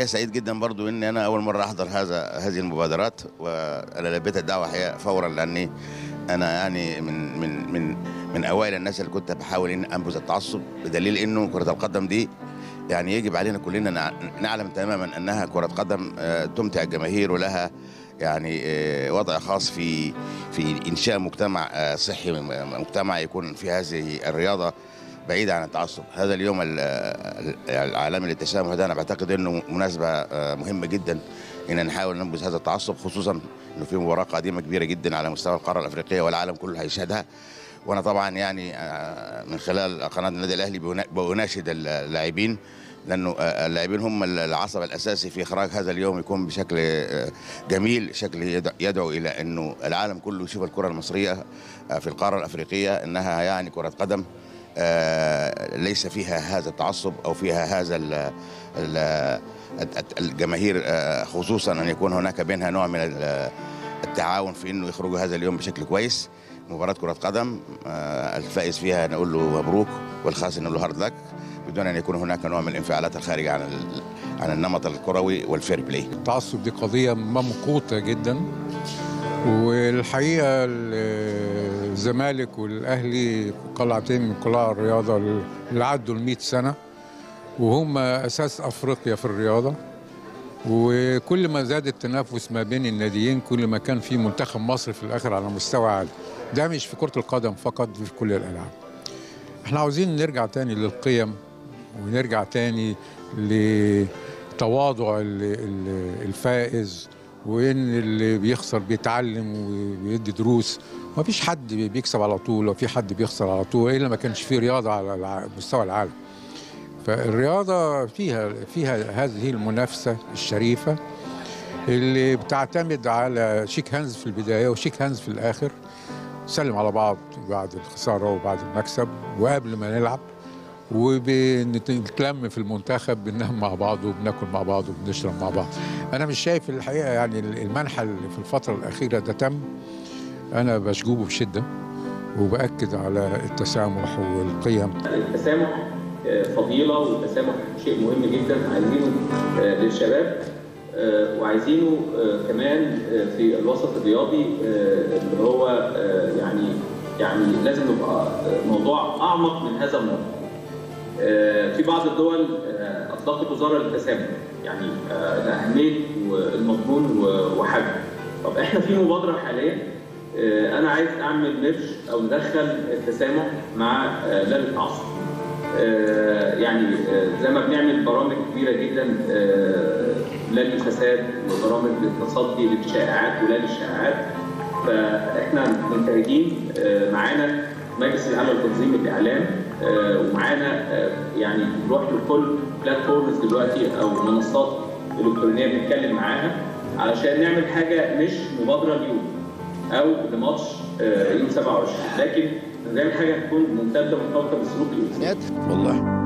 الحقيقه سعيد جدا برضو ان انا اول مره احضر هذا هذه المبادرات وانا لبيت الدعوه حقيقه فورا لاني انا يعني من من من من اوائل الناس اللي كنت بحاول ان انبذ التعصب بدليل انه كره القدم دي يعني يجب علينا كلنا نع- نعلم تماما انها كره قدم آه، تمتع الجماهير ولها يعني آه، وضع خاص في في انشاء مجتمع آه، صحي م- مجتمع يكون في هذه الرياضه بعيدة عن التعصب هذا اليوم ال- ال- العالمي للتسامح ده أنا بعتقد أنه مناسبة آه، مهمة جدا إن نحاول ننبذ هذا التعصب خصوصا أنه في مباراة قادمة كبيرة جدا على مستوى القارة الأفريقية والعالم كله هيشهدها وأنا طبعا يعني آه، من خلال قناة النادي الأهلي بنا- بناشد اللاعبين لأنه آه، اللاعبين هم العصب الأساسي في إخراج هذا اليوم يكون بشكل آه، جميل شكل يدع- يدعو إلى أنه العالم كله يشوف الكرة المصرية آه، في القارة الأفريقية أنها يعني كرة قدم آه، ليس فيها هذا التعصب او فيها هذا ال ال الت- الجماهير آه، خصوصا ان يكون هناك بينها نوع من ال- التعاون في انه يخرجوا هذا اليوم بشكل كويس مباراة كرة قدم آه، الفائز فيها نقول له مبروك والخاسر نقول له هارد لك بدون ان يكون هناك نوع من الانفعالات الخارجه عن ال- عن النمط الكروي والفير بلاي التعصب دي قضية ممقوتة جدا والحقيقة ال- الزمالك والأهلي قلعتين من قلاع الرياضة اللي عدوا المئة سنة وهم أساس أفريقيا في الرياضة وكل ما زاد التنافس ما بين الناديين كل ما كان في منتخب مصر في الآخر على مستوى عالي ده مش في كرة القدم فقط في كل الألعاب احنا عاوزين نرجع تاني للقيم ونرجع تاني لتواضع ال- ال- الفائز وان اللي بيخسر بيتعلم وبيدي دروس ما فيش حد بيكسب على طول وفي حد بيخسر على طول الا ما كانش في رياضه على الع- مستوى العالم فالرياضه فيها فيها هذه المنافسه الشريفه اللي بتعتمد على شيك هاندز في البدايه وشيك هاندز في الاخر نسلم على بعض بعد الخساره وبعد المكسب وقبل ما نلعب وبنتلم في المنتخب بننام مع بعض وبناكل مع بعض وبنشرب مع بعض انا مش شايف الحقيقه يعني المنحى اللي في الفتره الاخيره ده تم انا بشجوبه بشده وباكد على التسامح والقيم التسامح آه، فضيلة والتسامح شيء مهم جدا عايزينه آه، للشباب آه، وعايزينه آه، كمان آه، في الوسط الرياضي آه، اللي هو آه، يعني يعني لازم يبقى آه، موضوع أعمق من هذا الموضوع. آه، في بعض الدول آه، أطلقت وزارة للتسامح يعني آه، لأهمية المضمون و- وحجمه. طب احنا في مبادرة حاليا آه، أنا عايز أعمل ميرج أو ندخل التسامح مع آه، لا للتعصب. آه، يعني آه، زي ما بنعمل برامج كبيره جدا آه، لا للفساد وبرامج للتصدي للشائعات ولا للشائعات فاحنا منتهجين آه، معانا مجلس الاعلى لتنظيم الاعلام آه، ومعانا آه، يعني نروح لكل بلاتفورمز دلوقتي او منصات الكترونيه بنتكلم معاها علشان نعمل حاجه مش مبادره اليوم او لماتش آه، يوم 27 لكن نعمل حاجه تكون ممتده من كوكب السلوك الانساني والله